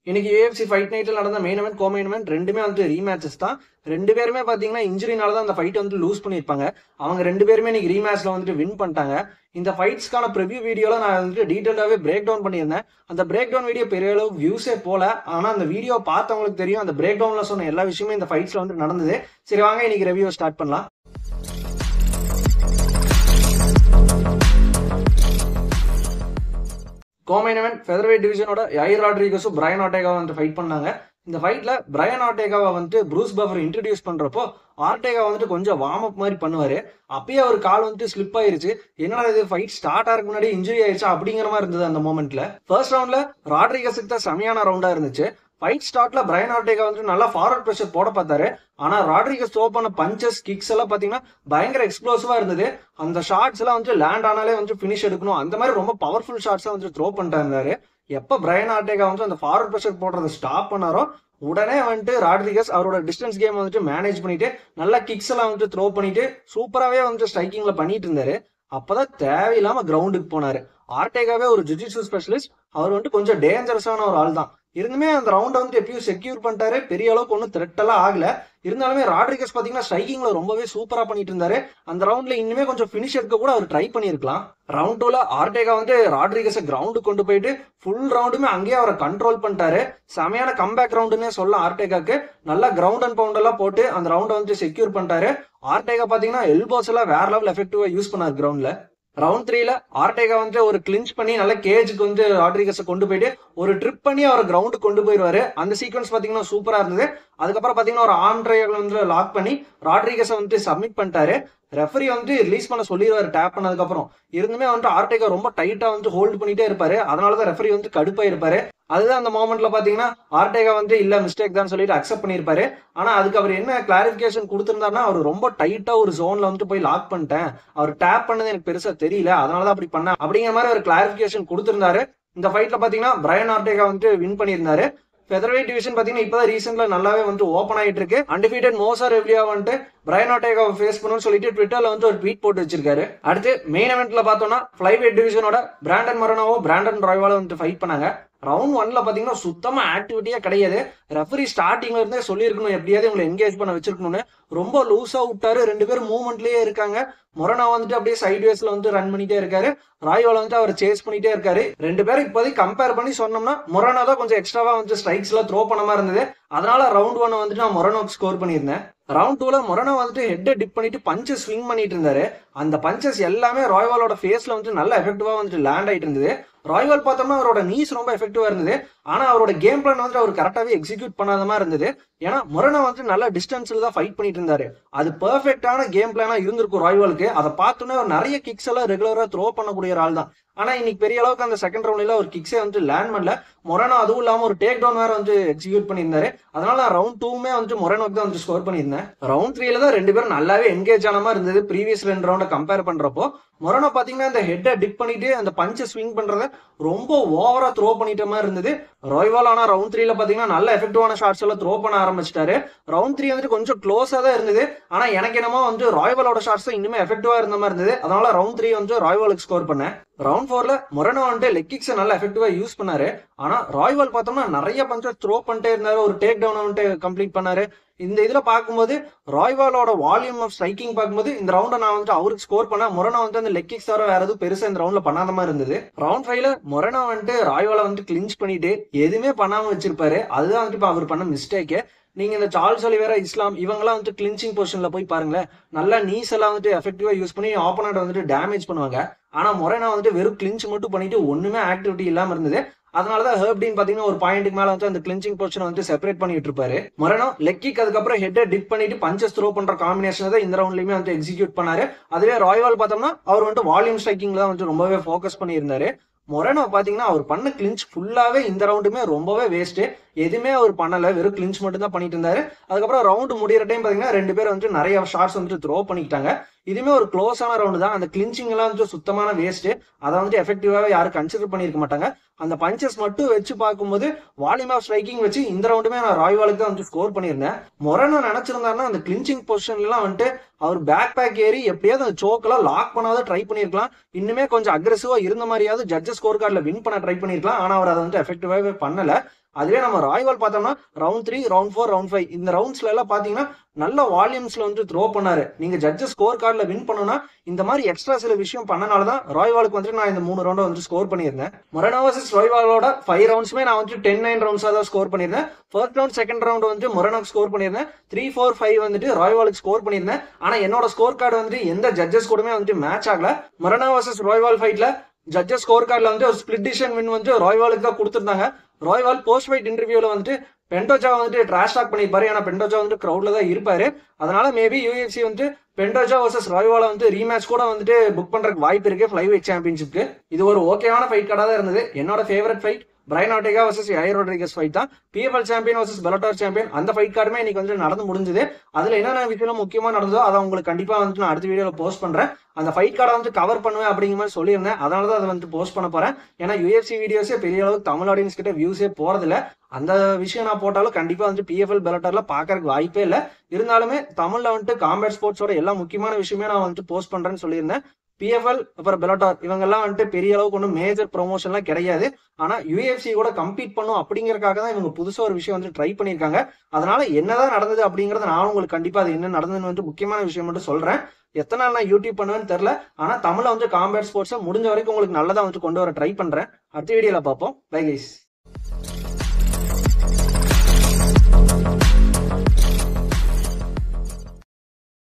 இன்னைக்கு UFC fight நைட்டில் நடந்த main event co main event ரெண்டுமே வந்து ரீமேட்சஸ் தான் ரெண்டு பேருமே பாத்தீங்கன்னா இன்ஜுரினால தான் அந்த ஃபைட் வந்து லூஸ் பண்ணியிருப்பாங்க அவங்க ரெண்டு பேருமே இன்னைக்கு ரீமேட்ச்ல வந்துட்டு வின் பண்ணிட்டாங்க இந்த ஃபைட்ஸ்க்கான ப்ரிவ்யூ வீடியோல நான் வந்துட்டு டீட்டெயிலாகவே பிரேக் டவுன் பண்ணியிருந்தேன் அந்த பிரேக் டவுன் வீடியோ பெரிய அளவு வியூஸே போல ஆனா அந்த வீடியோ பார்த்தவங்களுக்கு தெரியும் அந்த பிரேக் டவுன்ல சொன்ன எல்லா விஷயமும் இந்த ஃபைட்ஸ்ல வந்து நடந்தது சரி வாங்க இன்னைக்கு ரிவ்யூ ஸ்டார்ட் பண்ணலாம் கோமைன் event ஃபெதர்வேட் டிவிஷனோட யாயிர் ராட்ரிகஸும் பிரையன் ஆட்டேகாவும் வந்து ஃபைட் பண்ணாங்க இந்த ஃபைட்ல பிரையன் ஆர்டேகாவை வந்துட்டு ப்ரூஸ் பஃபர் இன்ட்ரடியூஸ் பண்றப்போ ஆர்டேகா வந்துட்டு கொஞ்சம் வார்ம் அப் மாதிரி பண்ணுவாரு அப்பயே அவர் கால் வந்துட்டு ஸ்லிப் ஆயிருச்சு என்னடா இது ஃபைட் ஸ்டார்ட் ஆகிறதுக்கு முன்னாடி இன்ஜுரி ஆயிருச்சா அப்படிங்கிற மாதிரி இருந்தது அந்த மூமெண்ட்ல ஃபர்ஸ்ட் ரவுண்ட்ல ராட்ரிகஸுக்கு தான் செமையான ரவுண்டா இருந்துச்சு ஃபைட் ஸ்டார்ட்ல பிரைன் ஆர்டேகா வந்து நல்லா ஃபார்வர்ட் ப்ரெஷர் போட பார்த்தாரு ஆனா ராட்ரிகஸ் த்ரோ பண்ண பஞ்சஸ் கிக்ஸ் எல்லாம் பாத்தீங்கன்னா பயங்கர எக்ஸ்ப்ளோசிவா இருந்தது அந்த ஷாட்ஸ் எல்லாம் வந்து லேண்ட் ஆனாலே வந்து ஃபினிஷ் எடுக்கணும் அந்த மாதிரி ரொம்ப பவர்ஃபுல் ஷாட்ஸ் வந்து த்ரோ பண்ணிட்டாரு எப்ப பிரைன் ஆர்டேகா வந்து அந்த ஃபார்வர்ட் ப்ரெஷர் போடுறத ஸ்டாப் பண்ணாரோ உடனே வந்துட்டு ராட்ரிகஸ் அவரோட டிஸ்டன்ஸ் கேம் வந்துட்டு மேனேஜ் பண்ணிட்டு நல்லா கிக்ஸ் எல்லாம் வந்துட்டு த்ரோ பண்ணிட்டு சூப்பராகவே வந்துட்டு ஸ்ட்ரைக்கிங்ல பண்ணிட்டு இருந்தாரு அப்பதான் தேவையில்லாம கிரவுண்டுக்கு போனாரு ஆர்டேகாவே ஒரு ஜுஜிட்சு ஸ்பெஷலிஸ்ட் அவர் வந்துட்டு கொஞ்சம் டேஞ்சரஸான ஒரு ஆள் தான் இருந்துமே அந்த ரவுண்டை வந்து எப்பயும் செக்யூர் பண்ணிட்டாரு பெரிய அளவுக்கு ஒன்றும் த்ரெட் எல்லாம் ஆகல இருந்தாலுமே ராட்ரிகஸ் பாத்தீங்கன்னா ஸ்ட்ரைக்கிங்ல ரொம்பவே சூப்பரா பண்ணிட்டு இருந்தாரு அந்த ரவுண்ட்ல இன்னுமே கொஞ்சம் ஃபினிஷ் எடுக்க கூட அவர் ட்ரை பண்ணியிருக்கலாம் ரவுண்ட் டூல ஆர்டேகா வந்து ராட்ரிகஸை கிரவுண்டு கொண்டு போயிட்டு ஃபுல் ரவுண்டுமே அங்கேயே அவரை கண்ட்ரோல் பண்ணிட்டாரு செமையான கம்பேக் ரவுண்டுன்னே சொல்லலாம் ஆர்டேகாக்கு நல்லா கிரவுண்ட் அண்ட் பவுண்ட் எல்லாம் போட்டு அந்த ரவுண்டை வந்து செக்யூர் பண்ணிட்டாரு ஆர்டேகா பாத்தீங்கன்னா எல்போஸ் எல்லாம் வேற லெவல் எஃபெக்டிவா யூஸ் பண்ணாரு கிரவுண்ட்ல ரவுண்ட் த்ரீல ஆர்டேகா வந்து ஒரு கிளின்ச் பண்ணி நல்ல கேஜுக்கு வந்து ராட்ரிகஸை கொண்டு போயிட்டு ஒரு ட்ரிப் பண்ணி அவர் கிரவுண்டுக்கு கொண்டு போயிடுவாரு அந்த சீக்வன்ஸ் பாத்தீங்கன்னா சூப்பரா இருந்தது அதுக்கப்புறம் பாத்தீங்கன்னா ஒரு ஆன் ட்ரையல் வந்து லாக் பண்ணி ராட்ரிகஸை வந்து சப்மிட் பண்ணிட்டாரு ரெஃபரி வந்து ரிலீஸ் பண்ண சொல்லிடுவாரு டேப் பண்ணதுக்கு அப்புறம் இருந்துமே வந்து ஆர்டேகா ரொம்ப டைட்டா வந்து ஹோல்ட் பண்ணிட்டே இருப்பாரு அதனாலதான் ரெஃபரி வந்து கடுப்பா இருப்பாரு அதுதான் அந்த மோமெண்ட்ல பாத்தீங்கன்னா ஆர்டேகா வந்து இல்ல மிஸ்டேக் தான் சொல்லிட்டு அக்செப்ட் பண்ணிருப்பாரு ஆனா அதுக்கு அவர் என்ன கிளாரிபிகேஷன் கொடுத்திருந்தாருன்னா அவர் ரொம்ப டைட்டா ஒரு ஜோன்ல வந்து போய் லாக் பண்ணிட்டேன் அவர் டேப் பண்ணது எனக்கு பெருசா தெரியல அதனாலதான் அப்படி பண்ண அப்படிங்கிற மாதிரி ஒரு கிளாரிபிகேஷன் கொடுத்திருந்தாரு இந்த ஃபைட்ல பாத்தீங்கன்னா பிரையன் ஆர்டேகா வந்து வின் பண்ணியிருந்தாரு ஃபெதர்வேட் டிவிஷன் பாத்தீங்கன்னா இப்பதான் ரீசெண்ட்ல நல்லாவே வந்து ஓப்பன் ஆயிட்டு இருக்கு அன்டிஃபீட்டட் மோசா ரெவ்லியா வந்துட்டு பிரைன் ஆட்டேகாவை ஃபேஸ் பண்ணணும்னு சொல்லிட்டு ட்விட்டர்ல வந்து ஒரு ட்வீட் போட்டு வச்சிருக்காரு அடுத்து மெயின் eventல பார்த்தோம்னா ஃபிளைவேட் டிவிஷனோட பிராண்டன் மொரனோவோ பிராண்டன் ராய்வால வந்து ஃபைட் பண்ணாங்க ரவுண்ட் ஒன்ல பாத்தீங்கன்னா சுத்தமா ஆக்டிவிட்டியா கிடையாது ரெஃபரி ஸ்டார்டிங்ல இருந்தே சொல்லியிருக்கணும் எப்படியாவது இவங்களை என்கேஜ் பண்ண வச்சிருக்கணும்னு ரொம்ப லூஸா விட்டாரு ரெண்டு பேரும் மூவ்மெண்ட்லயே இருக்காங்க மொரனா வந்துட்டு அப்படியே சைட் வேஸ்ல வந்து ரன் பண்ணிட்டே இருக்காரு ராய்வால் வந்துட்டு அவர் சேஸ் பண்ணிட்டே இருக்காரு ரெண்டு பேரும் இப்போதைக்கு கம்பேர் பண்ணி சொன்னோம்னா மொரனா தான் கொஞ்சம் எக்ஸ்ட்ராவா வந்து ஸ்ட்ரைக்ஸ் எல்லாம் த்ரோ பண்ண மாதிரி இருந்தது அதனால ரவுண்ட் ஒன் வந்துட்டு நான் மொரனோக்கு ஸ்கோர் பண்ணியிருந்தேன் ரவுண்ட் டூல மொரனோ வந்துட்டு ஹெட்டை டிப் பண்ணிட்டு பஞ்சஸ் ஸ்விங் பண்ணிட்டு இருந்தாரு அந்த பஞ்சஸ் எல்லாமே ராய்வாலோட ஃபேஸ்ல வந்துட்டு நல்ல எஃபெக்டிவா வந்துட்டு லேண்ட் ஆயிட்டு இருந்தது ராய்வால் பார்த்தோம்னா அவரோட நீஸ் ரொம்ப எஃபெக்டிவா இருந்தது ஆனா அவரோட கேம் பிளான் வந்துட்டு அவர் கரெக்டாவே எக்ஸிக்யூட் பண்ணாத மாதிரி இருந்தது ஏன்னா மொரனோ வந்துட்டு நல்ல டிஸ்டன்ஸ்ல தான் ஃபைட் பண்ணிட்டு இருந்தாரு அது பெர்ஃபெக்டான கேம் பிளானா இருந்திருக்கும் ராய்வாலுக்கு அதை பார்த்தோன்னே அவர் நிறைய கிக்ஸ் எல்லாம் ரெகுலரா த்ரோ பண்ணக்கூடிய ஒரு ஆள் தான் ஆனா இன்னைக்கு பெரிய அளவுக்கு அந்த செகண்ட் ரவுண்ட்ல ஒரு கிக்ஸே வந்து லேண்ட் பண்ணல மொரனோ அதுவும் இல்லாம ஒரு டேக் டவுன் வேற வந்து எக்ஸிக்யூட் பண்ணியிருந்தாரு அதனால நான் ரவுண்ட் டூமே வந்து மொரனோக்கு தான் வந்து ஸ்கோர் பண்ணியிருந்தேன் ரவுண்ட் த்ரீல தான் ரெண்டு பேரும் நல்லாவே என்கேஜ் ஆன மாதிரி இருந்தது ப்ரீவியஸ் ரெண்டு ரவுண்டை கம்பேர் பண்றப்போ மொரனோ பாத்தீங்கன்னா அந்த ஹெட்டை டிப் பண்ணிட்டு அந்த பஞ்சை ஸ்விங் பண்றத ரொம்ப ஓவரா த்ரோ பண்ணிட்ட மாதிரி இருந்தது ராய்வால் ஆனா ரவுண்ட் த்ரீல பாத்தீங்கன்னா நல்ல எஃபெக்டிவான ஷாட்ஸ் எல்லாம் த்ரோ பண்ண ஆரம்பிச்சிட்டாரு ரவுண்ட் த்ரீ வந்துட்டு கொஞ்சம் க்ளோஸா தான் இருந்தது ஆனா எனக்கு என்னமோ வந்து ராய்வாலோட ஷாட்ஸ் தான் இன்னுமே எஃபெக்டிவா இருந்த மாதிரி இருந்தது அதனால ரவுண்ட் த்ரீ வந்து ராய்வாலுக்கு ஸ்கோர் பண்ணேன் ரவுண்ட் ஃபோர்ல மொரனோ வந்துட்டு லெக் கிக்ஸ் நல்லா எஃபெக்டிவா யூஸ் பண்ணாரு ஆனா ராய்வால் பார்த்தோம்னா நிறைய பஞ்சஸ் த்ரோ பண்ணிட்டே இருந்தாரு ஒரு டேக் டவுன் வந்துட்டு கம்ப்ளீட் பண்ணாரு இந்த இதுல பார்க்கும்போது ராய்வாலோட வால்யூம் ஆஃப் ஸ்ட்ரைக்கிங் பார்க்கும்போது இந்த ரவுண்டை நான் வந்துட்டு அவருக்கு ஸ்கோர் பண்ண மொரனோ வந்து அந்த லெக் கிக்ஸ் தவிர வேற எதுவும் பெருசா இந்த ரவுண்ட்ல பண்ணாத மாதிரி இருந்தது ரவுண்ட் ஃபைவ்ல மொரனோ வந்துட்டு ராய்வாலை வந்து கிளின்ச் பண்ணிட்டு எதுவுமே பண்ணாம வச்சிருப்பாரு அதுதான் வந்துட்டு இப்ப அவர் பண்ண மிஸ்டேக்கு நீங்க இந்த சார்ல்ஸ் ஒலிவேரா இஸ்லாம் இவங்கெல்லாம் வந்து கிளின்ச்சிங் பொசிஷன்ல போய் பாருங்களேன் நல்லா நீஸ் எல்லாம் வந்துட்டு எஃபெக்டிவா யூஸ் பண்ணி ஆப்போனண்ட் வந்துட்டு டேமேஜ் பண்ணுவாங்க ஆனா மொரேனா வந்துட்டு வெறும் கிளின்ச் மட்டும் பண்ணிட்டு ஒண்ணுமே ஆக்டிவிட்டி இல்லாம இருந்தது அதனாலதான் ஹெர்ப்டின் பாத்தீங்கன்னா ஒரு பாயிண்ட்டுக்கு மேல வந்து அந்த கிளின்ச்சிங் பொசிஷன் வந்து செப்பரேட் பண்ணிட்டு இருப்பாரு மொரனோ லெக்கிக் அதுக்கப்புறம் ஹெட்டை டிப் பண்ணிட்டு பஞ்சஸ் த்ரோ பண்ற காம்பினேஷன் தான் இந்த ரவுண்ட்லயுமே வந்து எக்ஸிக்யூட் பண்ணாரு அதுவே ராய்வால் பார்த்தோம்னா அவர் வந்துட்டு வால்யூம் ஸ்ட்ரைக்கிங்ல தான் வந்து ரொம்பவே ஃபோக்கஸ் பண்ணியிருந்தாரு மொரனோ பாத்தீங்கன்னா அவர் பண்ண கிளின்ச் ஃபுல்லாவே இந்த ரவுண்டுமே ரொம்பவே வேஸ்ட் எதுவுமே அவர் பண்ணல வெறும் கிளின்ச் மட்டும் தான் பண்ணிட்டு இருந்தாரு அதுக்கப்புறம் ரவுண்டு முடியிற டைம் பாத்தீங்கன்னா ரெண்டு பேரும் வந்துட்டு நிறைய ஷார்ட்ஸ் வந்துட்டு த்ரோ பண்ணிக்கிட்டாங்க இதுவுமே ஒரு க்ளோஸான ரவுண்டு தான் அந்த கிளின்ச்சிங் எல்லாம் வந்து சுத்தமான வேஸ்ட் அதை வந்துட்டு எஃபெக்டிவாவே யாரும் கன்சிடர் பண்ணியிருக்க மாட்டாங்க அந்த பஞ்சஸ் மட்டும் வச்சு பார்க்கும்போது வால்யூம் ஆஃப் ஸ்ட்ரைக்கிங் வச்சு இந்த ரவுண்டுமே நான் ராய்வாலுக்கு தான் வந்து ஸ்கோர் பண்ணியிருந்தேன் மொரனோ நினைச்சிருந்தாருன்னா அந்த கிளின்ச்சிங் பொசிஷன்லாம் வந்துட்டு அவர் பேக் பேக் ஏறி எப்படியாவது அந்த சோக்கெல்லாம் லாக் பண்ணாத ட்ரை பண்ணியிருக்கலாம் இன்னுமே கொஞ்சம் அக்ரெசிவா இருந்த மாதிரியாவது ஜட்ஜஸ் ஸ்கோர் கார்டில் வின் பண்ண ட்ரை பண்ணியிருக்கலாம் ஆனா அவர் அதை வந்து எஃபெக்டிவாகவே பண்ணல அதுவே நம்ம ராய்வால் பார்த்தோம்னா round three round four round five இந்த ரவுண்ட்ஸ்ல எல்லாம் பாத்தீங்கன்னா நல்ல வால்யூம்ஸ்ல வந்து த்ரோ பண்ணாரு நீங்க ஜட்ஜஸ் ஸ்கோர் கார்டில் வின் பண்ணணும்னா இந்த மாதிரி எக்ஸ்ட்ரா சில விஷயம் பண்ணனால தான் ராய்வாலுக்கு வந்துட்டு நான் இந்த மூணு ரவுண்டை வந்து ஸ்கோர் பண்ணியிருந்தேன் மொரனோ வர்சஸ் ராய்வாலோட ஃபைவ் ரவுண்ட்ஸ்மே நான் வந்துட்டு டென் நைன் ரவுண்ட்ஸாக தான் ஸ்கோர் பண்ணியிருந்தேன் ஃபர்ஸ்ட் ரவுண்ட் செகண்ட் ரவுண்ட் வந்து மொரனோக்கு ஸ்கோர் பண்ணியிருந்தேன் த்ரீ ஃபோர் ஃபைவ் வந்துட்டு ராய்வாலுக்கு ஸ்கோர் பண்ணியிருந்தேன் ஆனா என்னோட ஸ்கோர் கார்டு வந்துட்டு எந்த ஜட்ஜஸ் கூடமே வந்துட்டு மேட்ச் ஆகல மொரனோ வர்சஸ் ராய்வால் ஃபைட்ல ஜட்ஜஸ் ஸ்கோர் கார்டில் வந்து ஒரு ஸ்பிளிட் டிசிஷன் வின் வந்து ராய்வாலுக்கு தான் கொடுத்துருந்தாங்க ராய்வால் போஸ்ட் ஃபைட் இன்டர்வியூல வந்துட்டு பென்டோஜா வந்துட்டு ட்ராஷ் டாக் பண்ணியிருப்பாரு ஏன்னா பென்டோஜா வந்து க்ரௌட்ல தான் இருப்பாரு அதனால மேபி யூஎஃப்சி வந்து பென்டோஜா வர்சஸ் ராய்வால வந்து ரீமேட்ச் கூட வந்துட்டு புக் பண்றதுக்கு வாய்ப்பு இருக்கு ஃபிளை வெயிட் சாம்பியன்ஷிப்க்கு இது ஒரு ஓகேவான ஃபைட் கார்டாக தான் இருந்தது என்னோட favourite fight Brian Ortega versus Yair Rodriguez fight தான் PFL champion versus Bellator champion அந்த ஃபைட் கார்டுமே இன்னைக்கு வந்து நடந்து முடிஞ்சது அதுல என்னென்ன விஷயம் முக்கியமா நடந்ததோ அதை உங்களுக்கு கண்டிப்பா வந்துட்டு நான் அடுத்த வீடியோல போஸ்ட் பண்றேன் அந்த ஃபைட் கார்டை வந்து கவர் பண்ணுவேன் அப்படிங்கிற மாதிரி சொல்லியிருந்தேன் அதனால தான் அதை வந்து போஸ்ட் பண்ண போறேன் ஏன்னா யூஎஃப்சி வீடியோஸே பெரிய அளவுக்கு தமிழ் ஆடியன்ஸ் கிட்ட வியூஸே போறதில்ல அந்த விஷயம் நான் போட்டாலும் கண்டிப்பா வந்து பிஎஃப்எல் பெலட்டர்ல பாக்கறதுக்கு வாய்ப்பே இல்லை இருந்தாலுமே தமிழ்ல வந்துட்டு காம்பேட் ஸ்போர்ட்ஸோட எல்லா முக்கியமான விஷயமே நான் வந்துட்டு போஸ்ட் பண்றேன்னு சொல்லியிருந்தேன் பிஎஃப்எல் அப்புறம் பெலட்டார் இவங்கெல்லாம் வந்துட்டு பெரிய அளவுக்கு ஒன்றும் மேஜர் ப்ரொமோஷன்லாம் கிடையாது ஆனா யூஎஃப்சி கூட கம்பீட் பண்ணும் அப்படிங்கறக்காக தான் இவங்க புதுசா ஒரு விஷயம் வந்து ட்ரை பண்ணியிருக்காங்க அதனால என்னதான் நடந்தது அப்படிங்கறத நான் உங்களுக்கு கண்டிப்பா அது என்ன நடந்ததுன்னு வந்து முக்கியமான விஷயம் மட்டும் சொல்றேன் எத்தனை நாள் நான் யூடியூப் பண்ணுவேன்னு தெரியல ஆனா தமிழ்ல வந்து காம்பேட் ஸ்போர்ட்ஸை முடிஞ்ச வரைக்கும் உங்களுக்கு நல்லதா வந்து கொண்டு வர ட்ரை பண்றேன் அடுத்த வீடியோல பார்ப்போம் பை கைஸ்